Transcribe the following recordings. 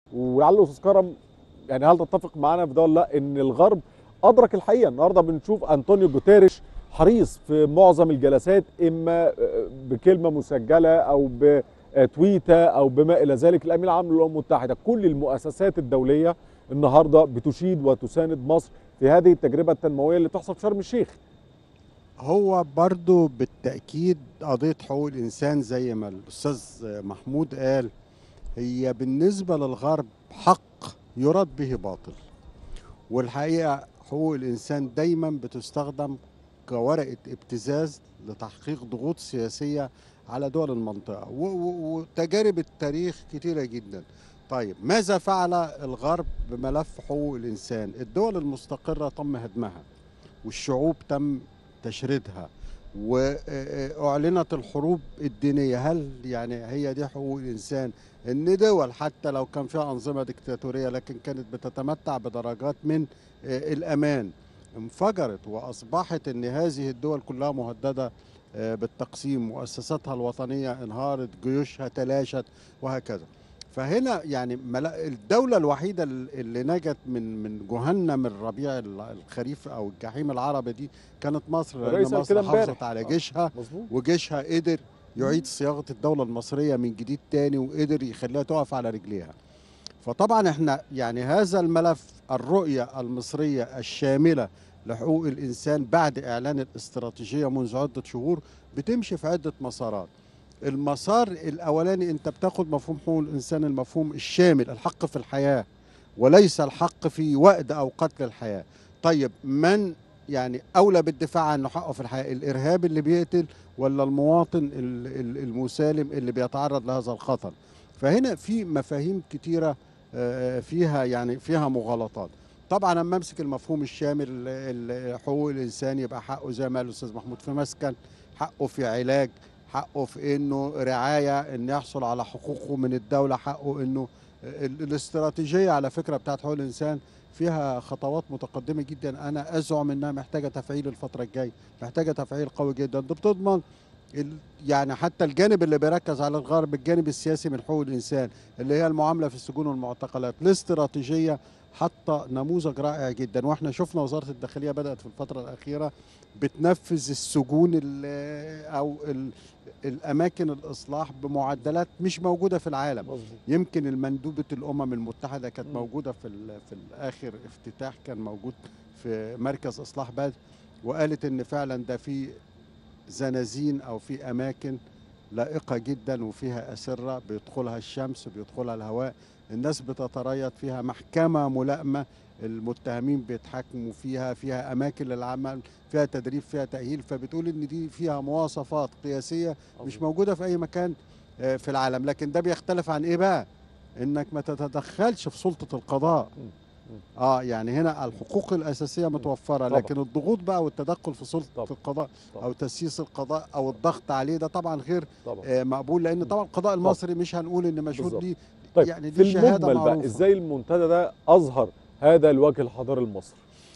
ولعل استاذ كرم يعني هل تتفق معنا في ده ولا لا ان الغرب ادرك الحقيقه النهارده بنشوف انطونيو جوتيريش حريص في معظم الجلسات اما بكلمه مسجله او بتويته او بما الى ذلك الامين العام للامم المتحده كل المؤسسات الدوليه النهارده بتشيد وتساند مصر في هذه التجربه التنمويه اللي بتحصل في شرم الشيخ هو برضو بالتأكيد قضية حقوق الإنسان زي ما الأستاذ محمود قال هي بالنسبة للغرب حق يراد به باطل والحقيقة حقوق الإنسان دايما بتستخدم كورقة ابتزاز لتحقيق ضغوط سياسية على دول المنطقة وتجارب التاريخ كتيرة جدا طيب ماذا فعل الغرب بملف حقوق الإنسان الدول المستقرة تم هدمها والشعوب تم تشريدها واعلنت الحروب الدينيه هل يعني هي دي حقوق الانسان ان دول حتى لو كان فيها انظمه ديكتاتوريه لكن كانت بتتمتع بدرجات من الامان انفجرت واصبحت ان هذه الدول كلها مهدده بالتقسيم مؤسساتها الوطنيه انهارت جيوشها تلاشت وهكذا فهنا يعني الدولة الوحيدة اللي نجت من من جهنم الربيع الخريف أو الجحيم العربي دي كانت مصر لأن مصر حافظت على جيشها وجيشها قدر يعيد صياغة الدولة المصرية من جديد تاني وقدر يخليها تقف على رجليها فطبعا احنا يعني هذا الملف الرؤية المصرية الشاملة لحقوق الإنسان بعد إعلان الاستراتيجية منذ عدة شهور بتمشي في عدة مسارات المسار الاولاني انت بتاخد مفهوم حقوق الانسان المفهوم الشامل الحق في الحياه وليس الحق في وأد او قتل الحياه طيب من يعني اولى بالدفاع عنه حقه في الحياه الارهاب اللي بيقتل ولا المواطن المسالم اللي بيتعرض لهذا الخطر فهنا في مفاهيم كتيره فيها يعني فيها مغالطات طبعا لما امسك المفهوم الشامل حقوق الانسان يبقى حقه زي ما قال الاستاذ محمود في مسكن حقه في علاج حقه في انه رعايه ان يحصل على حقوقه من الدوله حقه انه الاستراتيجيه على فكره بتاعت حقوق الانسان فيها خطوات متقدمه جدا انا ازعم انها محتاجه تفعيل الفتره الجايه محتاجه تفعيل قوي جدا ده بتضمن يعني حتى الجانب اللي بيركز على الغرب الجانب السياسي من حقوق الانسان اللي هي المعامله في السجون والمعتقلات الاستراتيجيه حتى نموذج رائع جدا واحنا شفنا وزاره الداخليه بدات في الفتره الاخيره بتنفذ السجون او الاماكن الاصلاح بمعدلات مش موجوده في العالم مزبوط. يمكن المندوبه الامم المتحده كانت م. موجوده في في الاخر افتتاح كان موجود في مركز اصلاح بدر وقالت ان فعلا ده في زنازين او في اماكن لائقه جدا وفيها اسره بيدخلها الشمس بيدخلها الهواء الناس بتتريث فيها محكمه ملائمه المتهمين بيتحاكموا فيها فيها اماكن للعمل فيها تدريب فيها تاهيل فبتقول ان دي فيها مواصفات قياسيه مش موجوده في اي مكان في العالم لكن ده بيختلف عن ايه بقى انك ما تتدخلش في سلطه القضاء اه يعني هنا الحقوق الاساسيه متوفره طبعا. لكن الضغوط بقى والتدخل في سلطه طبعا. القضاء طبعا. او تسييس القضاء او الضغط عليه ده طبعا غير طبعا. آه مقبول لان طبعا القضاء المصري طبعا. مش هنقول ان مشهود ليه طيب يعني دي في شهاده معروفه بقى ازاي المنتدى ده اظهر هذا الوجه الحضاري المصري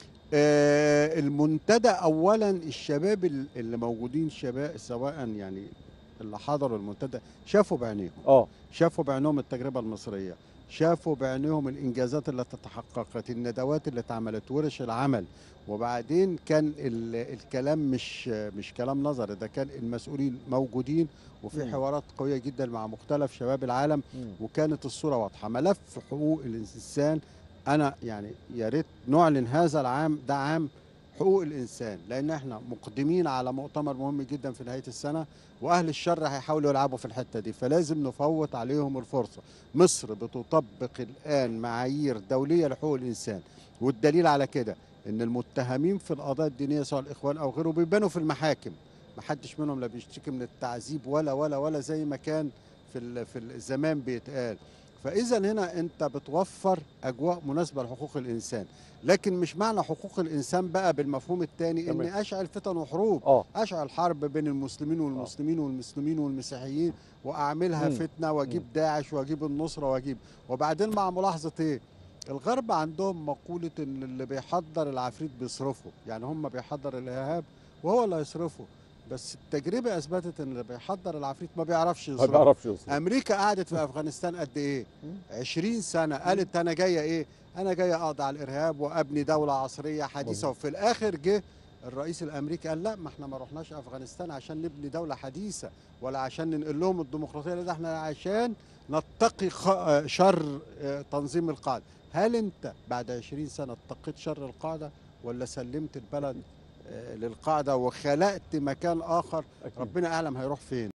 آه المنتدى اولا الشباب اللي موجودين شباب سواء يعني اللي حضروا المنتدى شافوا بعينيهم اه شافوا بعينهم التجربه المصريه شافوا بعينيهم الانجازات اللي تتحققت الندوات اللي اتعملت ورش العمل وبعدين كان الكلام مش مش كلام نظري ده كان المسؤولين موجودين وفي حوارات قويه جدا مع مختلف شباب العالم وكانت الصوره واضحه ملف حقوق الانسان انا يعني يا ريت نعلن هذا العام ده عام حقوق الانسان لان احنا مقدمين على مؤتمر مهم جدا في نهايه السنه واهل الشر هيحاولوا يلعبوا في الحته دي فلازم نفوت عليهم الفرصه مصر بتطبق الان معايير دوليه لحقوق الانسان والدليل على كده ان المتهمين في القضايا الدينيه سواء الاخوان او غيره بيبانوا في المحاكم ما حدش منهم لا بيشتكي من التعذيب ولا ولا ولا زي ما كان في في الزمان بيتقال فاذا هنا انت بتوفر اجواء مناسبه لحقوق الانسان لكن مش معنى حقوق الانسان بقى بالمفهوم الثاني ان اشعل فتن وحروب أوه. اشعل حرب بين المسلمين والمسلمين والمسلمين والمسيحيين واعملها مم. فتنه واجيب مم. داعش واجيب النصره واجيب وبعدين مع ملاحظه ايه الغرب عندهم مقوله ان اللي بيحضر العفريت بيصرفه يعني هم بيحضر الارهاب وهو اللي هيصرفه بس التجربه اثبتت ان اللي بيحضر العفريت ما بيعرفش ما يصرف بيعرفش يوصل امريكا قعدت في افغانستان قد ايه 20 سنه قالت انا جايه ايه انا جايه اقضي على الارهاب وابني دوله عصريه حديثه مظبوط. وفي الاخر جه الرئيس الامريكي قال لا ما احنا ما رحناش افغانستان عشان نبني دوله حديثه ولا عشان ننقل لهم الديمقراطيه لا ده احنا عشان نتقي خ- شر آه، تنظيم القاعده هل انت بعد 20 سنه اتقيت شر القاعده ولا سلمت البلد آه، للقاعده وخلقت مكان اخر أكيد. ربنا اعلم هيروح فين